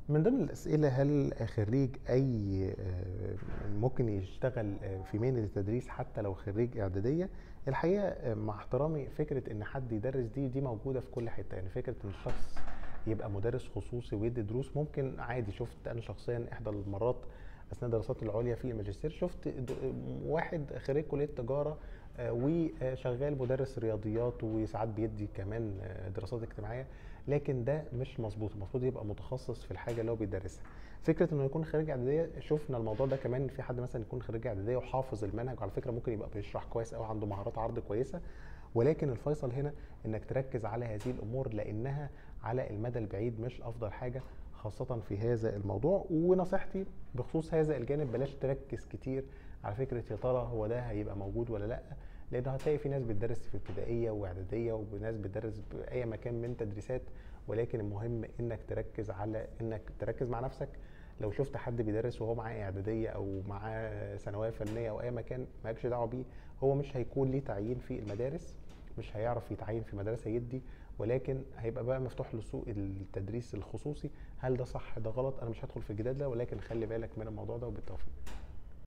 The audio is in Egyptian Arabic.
من ضمن الأسئلة هل خريج أي آه، ممكن يشتغل آه، في مهنة التدريس حتى لو خريج إعدادية؟ الحقيقة آه، مع احترامي فكرة إن حد يدرس دي دي موجودة في كل حتة يعني فكرة إن الشخص يبقى مدرس خصوصي ويدي دروس ممكن عادي شفت أنا شخصيا إحدى المرات أثناء دراساتي العليا في الماجستير شفت د- واحد خريج كلية تجارة آه، وشغال مدرس رياضيات وساعات بيدي كمان آه، دراسات اجتماعية لكن ده مش مظبوط المفروض يبقى متخصص في الحاجه اللي هو بيدرسها فكره انه يكون خريج اعداديه شفنا الموضوع ده كمان في حد مثلا يكون خريج اعداديه وحافظ المنهج وعلى فكره ممكن يبقى بيشرح كويس قوي عنده مهارات عرض كويسه ولكن الفيصل هنا انك تركز على هذه الامور لانها على المدى البعيد مش افضل حاجه خاصة في هذا الموضوع ونصيحتي بخصوص هذا الجانب بلاش تركز كتير على فكرة يا ترى هو ده هيبقى موجود ولا لا لأن هتلاقي في ناس بتدرس في ابتدائية وإعدادية وناس بتدرس بأي مكان من تدريسات ولكن المهم إنك تركز على إنك تركز مع نفسك لو شفت حد بيدرس وهو معاه إعدادية أو معاه ثانوية فنية أو أي مكان مالكش دعوة بيه هو مش هيكون ليه تعيين في المدارس مش هيعرف يتعين في مدرسه يدي ولكن هيبقى بقى مفتوح له سوق التدريس الخصوصي هل ده صح ده غلط انا مش هدخل في الجدال ده ولكن خلي بالك من الموضوع ده وبالتوفيق